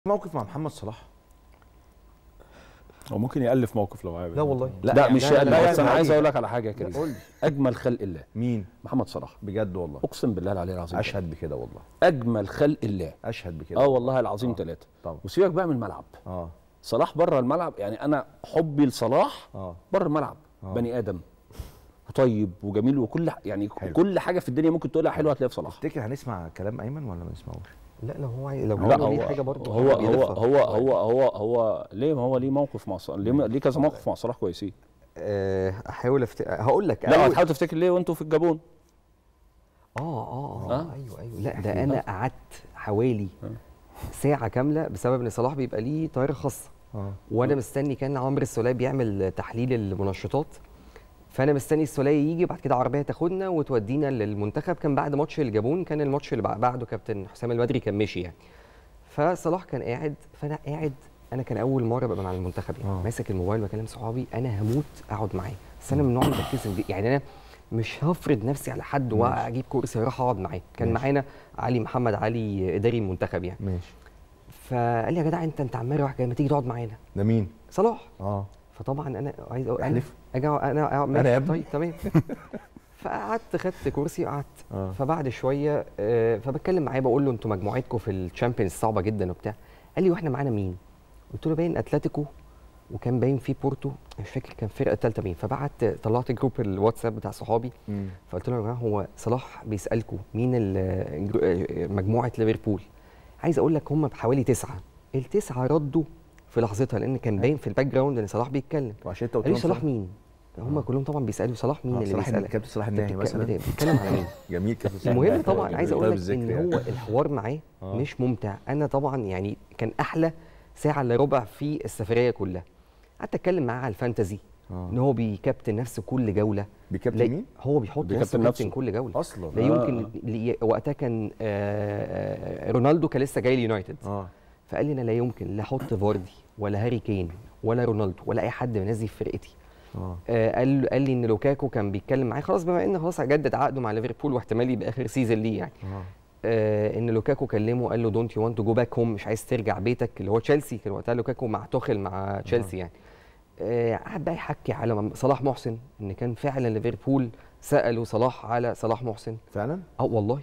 موقف مع محمد صلاح هو ممكن يالف موقف لو عايز لا والله لا, لا مش لا، لا لا، بس انا لا، عايز لا. اقول لك على حاجه يا كريم قول لي. اجمل خلق الله مين محمد صلاح بجد والله اقسم بالله العلي العظيم اشهد بكده والله اجمل خلق الله اشهد بكده اه والله العظيم آه. ثلاثه طبعا وسيبك بقى من الملعب اه صلاح بره الملعب يعني انا حبي لصلاح اه بره الملعب آه. بني ادم طيب وجميل وكل ح- يعني حلو. كل حاجه في الدنيا ممكن تقولها حلوه هتلاقيها في صلاح تفتكر هنسمع كلام ايمن ولا ما نسمعوش لا لو هو عاي- لو لا هو هو ليه حاجه برضه هو هو بيضيفها. هو هو هو هو ليه ما هو ليه موقف مع صلاح ليه, ليه كذا موقف مع صلاح كويسين آه، احاول أفت... هقول لك لا أول- هتحاول تفتكر ليه وانتوا في الجابون اه اه آه. اه ايوه ايوه لا ده انا قعدت حوالي ساعه كامله بسبب ان صلاح بيبقى ليه طياره خاصه اه وانا مستني كان عمرو السوليه بيعمل تحليل المنشطات فانا مستني السوليه يجي وبعد كده عربيه تاخدنا وتودينا للمنتخب كان بعد ماتش الجابون كان الماتش اللي بعده كابتن حسام البدري كان مشي يعني فصلاح كان قاعد فانا قاعد انا كان اول مره ببقى مع المنتخب يعني آه. ماسك الموبايل بكلم صحابي انا هموت اقعد معاه بس انا من النوع اللي بتكسف دي يعني انا مش هفرض نفسي على حد واجيب كرسي اروح اقعد معاه كان ماشي. معانا علي محمد علي اداري المنتخب يعني ماشي فقال لي يا جدع انت انت عمال رايح جاي ما تيجي تقعد معانا ده مين صلاح اه فطبعا انا عايز أقول- انا احلف. اجي أقعد- انا أقعد- أنا يا ابني. طيب تمام فقعدت خدت كرسي وقعدت اه فبعد شويه آه، فبتكلم معاه بقول له انتوا مجموعتكم في الشامبيونز صعبه جدا وبتاع قال لي واحنا معانا مين قلت له باين اتلتيكو وكان باين في بورتو مش فاكر كان فرقه ثالثه مين فبعت طلعت جروب الواتساب بتاع صحابي مم. فقلت لهم يا جماعه هو صلاح بيسالكم مين ال- جرو- مجموعه ليفربول عايز اقول لك هم بحوالي تسعه التسعه ردوا في لحظتها لان كان باين في الباك جراوند ان صلاح بيتكلم وعشان انت قلت قال لي لهم صلاح مين هم كلهم طبعا بيسالوا صلاح مين آه، اللي صلاح بيسالك كابتن صلاح أنت الناهي بتتك- مثلا بتتكلم على مين جميل كابتن صلاح المهم الناهي. طبعا عايز اقول طيب لك الذكر ان يعني. هو الحوار معاه آه. مش ممتع انا طبعا يعني كان احلى ساعه الا ربع في السفريه كلها قعدت اتكلم معاه على الفانتزي آه. ان هو بيكابتن نفسه كل جوله بكابتن لا- مين هو بيحط بيكابتن نفسه كابتن نفسه. كل جوله اصلا لا آه. يمكن لي- وقتها كان آه، آه، رونالدو كان لسه جاي اليونايتد اه فقال لي انا لا يمكن لا احط فاردي ولا هاري كين ولا رونالدو ولا اي حد من الناس دي في فرقتي اه آه، قال قال لي ان لوكاكو كان بيتكلم معايا خلاص بما ان خلاص هجدد عقده مع ليفربول واحتمال يبقى اخر سيزون ليه يعني اه آه ان لوكاكو كلمه قال له دونت يو وانت تو جو باك هوم مش عايز ترجع بيتك اللي هو تشيلسي كان وقتها لوكاكو مع توخل مع تشيلسي يعني آه، قعد بقى يحكي على مم- صلاح محسن ان كان فعلا ليفربول سالوا صلاح على صلاح محسن فعلا اه والله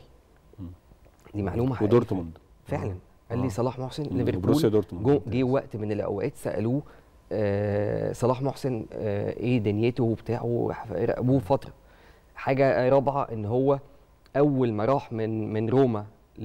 دي معلومه حقيقية ودورتموند فعلا قال آه. لي صلاح محسن وبروسيا ليفربول دورتموند. جو- جه وقت من الاوقات سالوه آه صلاح محسن آه ايه دنيته وبتاعه راقبوه فتره حاجه رابعه ان هو اول ما راح من من روما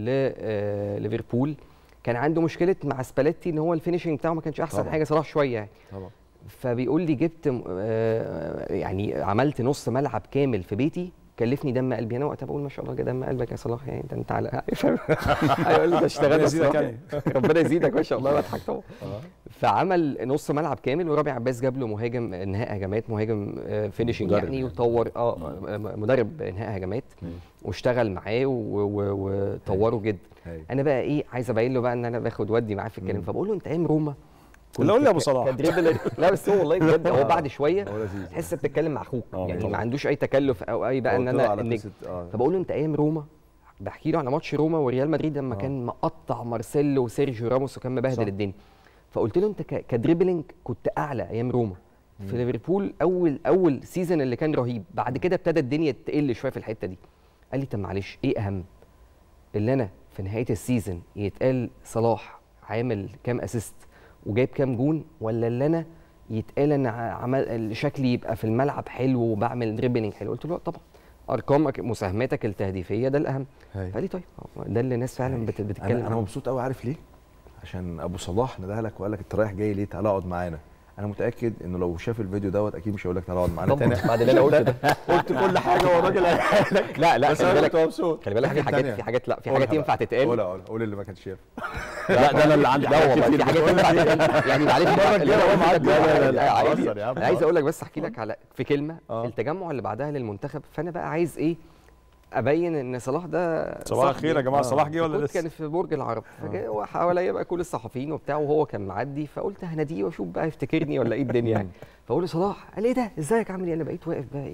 لليفربول كان عنده مشكله مع سباليتي ان هو الفينشنج بتاعه ما كانش احسن طبعا. حاجه صلاح شويه يعني طبعا فبيقول لي جبت آه، يعني عملت نص ملعب كامل في بيتي كلفني دم قلبي انا وقتها بقول ما شاء الله دم قلبك يا صلاح يعني ده انت على هيقول لي ده اشتغلت يزيدك الصراحة. يعني. ربنا يزيدك ما شاء الله بضحك طبعا فعمل نص ملعب كامل ورامي عباس جاب له مهاجم انهاء هجمات مهاجم فينيشنج مدرب يعني يعني. وطور اه م- مدرب انهاء هجمات واشتغل معاه و- و- وطوره جدا هاي. انا بقى ايه عايز ابين له بقى ان انا باخد ودي معاه في الكلام فبقول له انت ايام روما لا قول لي يا ابو ك- صلاح كدريبلر لا بس هو والله بجد هو بعد شويه هو لذيذ تحس بتتكلم مع اخوك آه، يعني طبعا. ما عندوش اي تكلف او اي بقى ان قلت له انا على النجم قصة- اه فبقول له انت ايام روما بحكي له على ماتش روما وريال مدريد لما آه. كان مقطع مارسيلو وسيرجيو راموس وكان مبهدل صح. الدنيا فقلت له انت ك- كدريبلينج كنت اعلى ايام روما في ليفربول اول اول سيزون اللي كان رهيب بعد كده ابتدى الدنيا تقل شويه في الحته دي قال لي طب معلش ايه اهم اللي انا في نهايه السيزون يتقال صلاح عامل كام اسيست وجايب كام جون ولا اللي انا يتقال انا عمل شكلي يبقى في الملعب حلو وبعمل دريبلينج حلو قلت له لا طبعا ارقامك مساهماتك التهديفيه ده الاهم هاي. فقال لي طيب هو ده اللي الناس فعلا بت- بتتكلم انا انا عنه. مبسوط قوي عارف ليه عشان ابو صلاح ندهلك لك وقال لك انت رايح جاي ليه تعالى اقعد معانا انا متاكد انه لو شاف الفيديو دوت اكيد مش هيقول لك تعالى اقعد معانا طبعا تاني بعد اللي انا قلته ده قلت كل حاجه والراجل قالها لك لا لا بس خلي انا بالك كنت مبسوط خلي بالك في الحاجة حاجات التانية. في حاجات لا في قولها حاجات ينفع بقى. تتقال قولها قولها قول اللي ما كانش شايف لا ده انا اللي عندي لا والله في حاجات ينفع تتقال يعني معلش المرة اللي أنا الجاية قلته معاك. ده لا، لا، لا، لا، عادي. بهزر يا عم، انا عايز بهزر. اقول لك بس احكي لك على في كلمه آه. التجمع اللي بعدها للمنتخب فانا بقى عايز ايه ابين ان صلاح ده صباح صاحبي. الخير يا جماعه آه. صلاح جه ولا كنت لسه كان في برج العرب فجاء وحواليا بقى كل الصحفيين وبتاع وهو كان معدي فقلت هناديه واشوف بقى يفتكرني ولا ايه الدنيا يعني فاقول له صلاح قال ايه ده ازيك عامل ايه انا بقيت واقف بقى ايه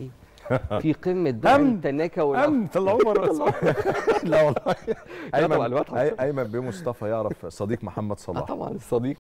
في قمه بقى أمن. التناكه وال امن طلعوه بره لا والله لا طبعا ايمن الواد أي- ايمن بيه مصطفى يعرف صديق محمد آه صلاح طبعا الصديق